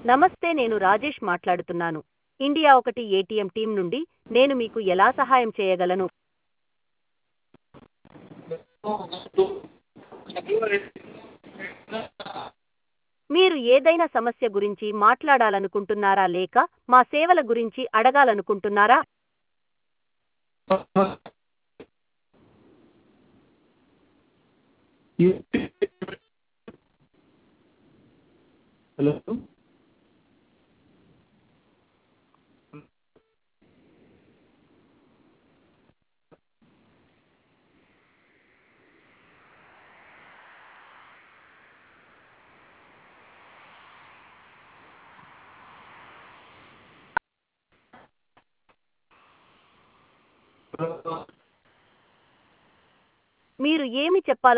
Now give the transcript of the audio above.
నమస్తే నేను రాజేష్ మాట్లాడుతున్నాను ఇండియా ఒకటి ఏటీఎం టీం నుండి నేను మీకు ఎలా సహాయం చేయగలను మీరు ఏదైనా సమస్య గురించి మాట్లాడాలనుకుంటున్నారా లేక మా సేవల గురించి అడగాలనుకుంటున్నారా హలో మీరు ఏమి చెప్పాలి